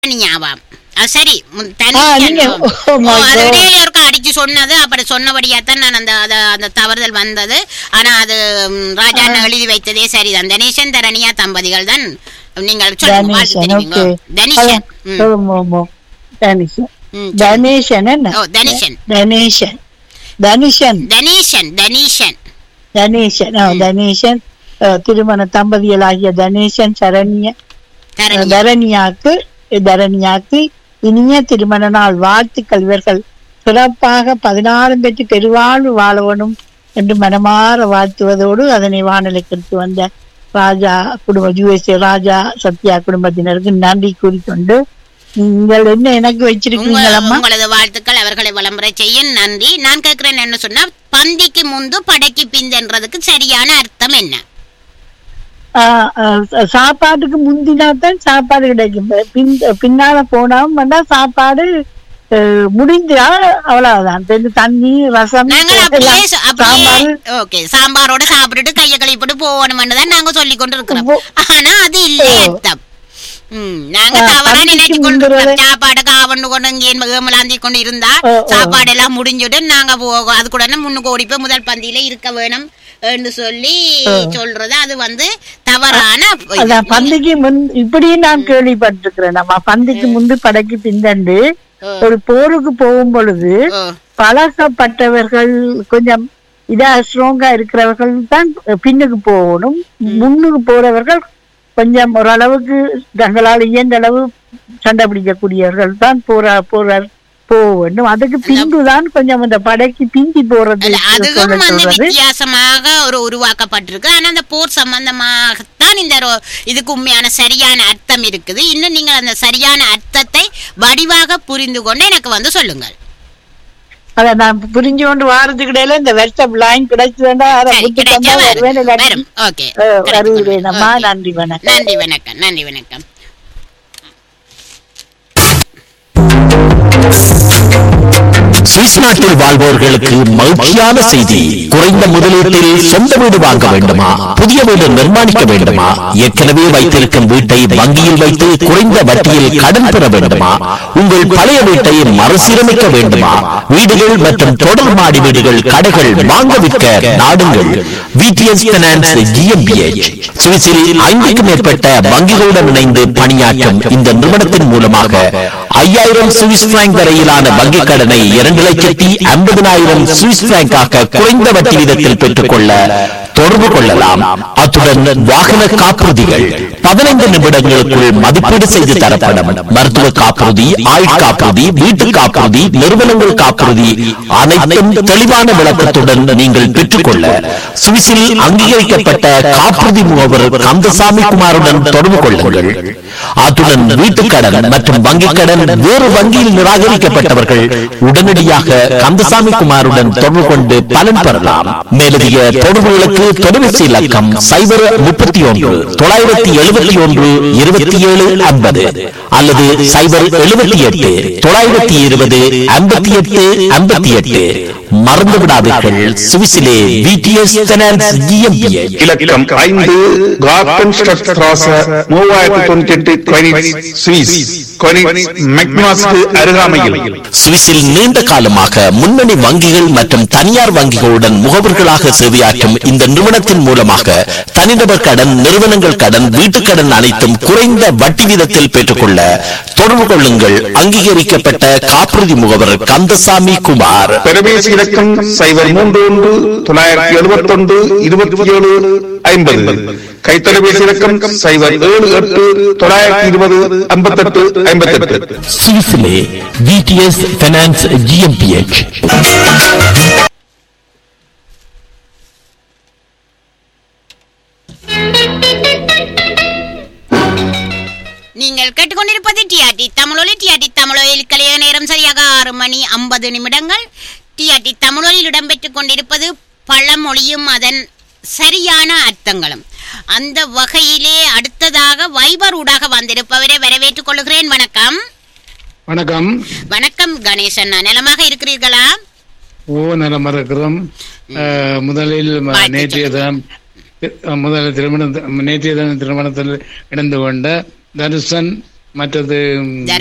தனியாவாம் அது சரி முன் ஆ, தனியா நீங்க- ஓ, oh my அது God. இடையில ஒருக்கா அடிச்சு சொன்னது அப்படி சொன்னபடியா தான் நான் அந்த அத- அந்த தவறுதல் வந்தது ஆனா அது ம், ராஜா அண்ணா எழுதி வைத்ததே சரிதான் தனேசன் தரணியா தம்பதிகள் தான் நீங்கள் சொல்லுங்க வாழ்த்து தனேசன் தெரிவிங்க ஓகே தனிஷன் ம், ஆமா, ஆமா. தனிஷன் ம், தனேஷன் என்ன ஓ தனிஷன் தனேஷன் தனுஷன் தனீஷன் தனீஷன் தனேஷன் ஆ, தனேஷன் ஆ, திருமண தம்பதிகளாகிய தனேஷன் சரண்ய தரணியா தரணியாக்கு தரணியாக்கு இனிய திருமண நாள் வாழ்த்துக்கள் இவர்கள் சிறப்பாக பதினாறும் பெற்று பெருவாழ்வு வாழவனும் என்று மனமாற வாழ்த்துவதோடு அதனை வானொலிக்கு எடுத்து வந்த ராஜா குடும்ப யுஎஸ்ஏ ராஜா சத்யா குடும்பத்தினருக்கு நன்றி கூறிக்கொண்டு நீங்கள் என்ன எனக்கு உங்க- வச்சிருக்கீங்களம்மா உங்களது வாழ்த்துக்கள் அவர்களை விளம்பர செய்ய நன்றி நான் கேட்கிறேன் என்ன சொன்னா பந்திக்கு முந்து படைக்கு பிந்தன்றதுக்கு சரியான அர்த்தம் என்ன ஆ, ஆ, சாப்பாட்டுக்கு முந்தினாத்தான் சாப்பாடு கிடைக்கும் பின் பின்னால போனாலும் வந்தா சாப்பாடு அஹ், முடிஞ்சா அவ்வளவுதான் தெரிஞ்சு தண்ணி ரசம் நாங்கள் அப்படியே எல்லாம் ச- அப்படியே சாம்பார் ஓகே சாம்பாரோட சாப்பிட்டுட்டு கையை கழுவிட்டு போகணும்னு தான் நாங்க சொல்லி கொண்டு இருக்கிறோம் ஓ. ஆனா அது இல்லை ஓ. அர்த்தம் ம், நாங்க ஆ, தவறா பந்திக்கு நினைச்சு கொண்டு முந்துறது- இருக்கிறோம். சாப்பாடு காவண்டு கொண்டு இங்கே ஏமலாந்தி கொண்டு இருந்தா ஓ, ஓ. சாப்பாடு எல்லாம் முடிஞ்சுட்டு நாங்க போகும் அது கூட முன்னுக்கு ஓடி போய் முதல் பந்தியில இருக்க வேணும் என்று சொல்லி சொல்றது அது வந்து தவறான இது. அதான் பந்திக்கு முன் இப்படியும் நான் கேள்விப்பட்டிருக்கிறேன் நம்ம பந்திக்கு முந்து படைக்கு பிந்தண்டு ஓ. ஒரு போருக்கு போகும் பொழுது ஓ, பழக்கப்பட்டவர்கள் கொஞ்சம் இதா ஸ்ட்ராங்கா இருக்கிறவர்கள் தான் பின்னுக்கு போகணும் முன்னுக்கு போறவர்கள் கொஞ்சம் ஓரளவுக்கு தங்களால் இயன்ற அளவு சண்டை பிடிக்கக்கூடியவர்கள் தான் போற போற போக வேண்டும் அதுக்கு பின்புதான் கொஞ்சம் அந்த படைக்கு பிந்தி போறது இல்ல, அதுவும் சொல்ல வந்து சொல்றது வித்தியாசமாக ஒரு உருவாக்கப்பட்டிருக்கு ஆனா அந்த போர் சம்பந்தமாகத்தான் இந்த ரொ- இதுக்கு உண்மையான சரியான அர்த்தம் இருக்குது இன்னும் நீங்கள் அந்த சரியான அர்த்தத்தை வடிவாக புரிந்து கொண்டு எனக்கு வந்து சொல்லுங்கள் அத நான் புரிஞ்சு கொண்டு வாரத்துக்கு இடையில இந்த வெர்சப் லைன் கிடைச்சதுன்னா அதை சரி, விட்டு கிடைச்சா தந்தா வரும். வருவேன் இல்லாட்டி, வரும். ஓகே அஹ், கிடைச்சு வருவேனம்மா கொள்ளும். ஓகே. நன்றி வணக்கம் நன்றி வணக்கம் நன்றி வணக்கம் சுவிஸ் நாட்டில் வாழ்வோர்களுக்கு மகிழ்ச்சியான செய்தி குறைந்த முதலீட்டில் சொந்த வீடு வாங்க வேண்டுமா புதிய வீடு நிர்மாணிக்க வேண்டுமா ஏற்கனவே வைத்திருக்கும் வீட்டை வங்கியில் வைத்து குறைந்த வட்டியில் கடன் பெற வேண்டுமா உங்கள் பழைய வீட்டை மறுசீரமைக்க வேண்டுமா வீடுகள் மற்றும் தொடர் மாடி வீடுகள் கடைகள் வாங்க விற்க நாடுங்கள் விடிஎஸ் பைனான்ஸ் ஜிஎம்பிஎச் சுவிஸில் ஐந்துக்கும் மேற்பட்ட வங்கிகளுடன் இணைந்து பணியாற்றும் இந்த நிறுவனத்தின் மூலமாக ஐயாயிரம் சுவிஸ் பிராங்க் வரையிலான வங்கிக் கடனை இரண்டு லட்சத்தி ஐம்பதினாயிரம் சுவிஸ் பிராங்காக குறைந்த வட்டி வீதத்தில் பெற்றுக்கொள்ள தொடர்பு கொள்ளலாம் அத்துடன் வாகன காப்புறுதிகள் பதினைந்து நிமிடங்களுக்குள் மதிப்பீடு செய்து தரப்படும் மருத்துவ காப்புறுதி ஆயுள் காப்புறுதி வீட்டு காப்புறுதி நிறுவனங்கள் காப்புறுதி அனைத்தும் தெளிவான விளக்கத்துடன் நீங்கள் பெற்றுக்கொள்ள சுவிஸில் அங்கீகரிக்கப்பட்ட காப்புறுதி முகவர் கந்தசாமி குமாருடன் தொடர்பு கொள்ளுங்கள் அத்துடன் வீட்டுக் கடன் மற்றும் வங்கிக் கடன் வேறு வங்கியில் நிராகரிக்கப்பட்டவர்கள் உடனடியாக கந்தசாமி குமாருடன் தொடர்பு கொண்டு பலன் பெறலாம் மேலதிக தொடர்புகளுக்கு தொலைபேசி இலக்கம் சைபர் முப்பத்தி ஒன்று தொள்ளாயிரத்தி எழுபத்தி ஒன்று இருபத்தி ஏழு ஐம்பது அல்லது சைபர் எழுபத்தி எட்டு தொள்ளாயிரத்தி இருபது ஐம்பத்தி எட்டு ஐம்பத்தி எட்டு மறந்து விடாதீர்கள் சுவிஸிலே விடிஎஸ் பைனான்ஸ் GmbH. இலக்கம் ஐந்து கார்டன் ஸ்ட்ராச மூவாயிரத்தி தொண்ணூத்தி எட்டு கொயினிட்ஸ் சுவிஸ் கொயினிட்ஸ் மெக்னாஸ்க்கு அருகாமையில் சுவிஸில் நீண்ட காலமாக முன்னணி வங்கிகள் மற்றும் தனியார் வங்கிகளுடன் முகவர்களாக சேவையாற்றும் இந்த நிறுவனத்தின் மூலமாக தனிநபர் கடன் நிறுவனங்கள் கடன் வீட்டுக் கடன் அனைத்தும் குறைந்த வட்டி வீதத்தில் பெற்றுக்கொள்ள தொடர்பு கொள்ளுங்கள் அங்கீகரிக்கப்பட்ட காப்புறுதி முகவர் கந்தசாமி குமார் தொலைபேசி இலக்கம் சைபர் மூன்று ஒன்று தொள்ளாயிரத்தி எழுபத்தி ஒன்று இருபத்தி ஏழு ஐம்பது கைத்தொலைபேசி இலக்கம் சைபர் ஏழு எட்டு தொள்ளாயிரத்தி இருபது ஐம்பத்தெட்டு ஐம்பத்தெட்டு சுவிஸிலே விடிஎஸ் பைனான்ஸ் ஜிஎம்பிஎச் நீங்கள் கேட்டுக்கொண்டிருப்பது டிஆர்டி தமிழொலி டிஆர்டி தமிழொலியில் கலைய நேரம் சரியாக ஆறு மணி ஐம்பது நிமிடங்கள் டிஆர்டி தமிழொலியில் இடம்பெற்றுக் கொண்டிருப்பது பழமொழியும் அதன் சரியான அர்த்தங்களும் அந்த வகையிலே அடுத்ததாக வைபர் ஊடாக வந்திருப்பவரை வரவேற்றுக் கொள்கிறேன் வணக்கம் வணக்கம் வணக்கம் கணேசன் நலமாக இருக்கிறீர்களா ஓ நலம் இருக்கிறோம் அஹ், முதலில் ம- வாழ்த்துக்கள். நேற்றைய தினம் தி- முதல் திருமண நேற்றைய தினம் திருமணத்தில் இணைந்து கொண்ட தனுஷன் மற்றது ம்,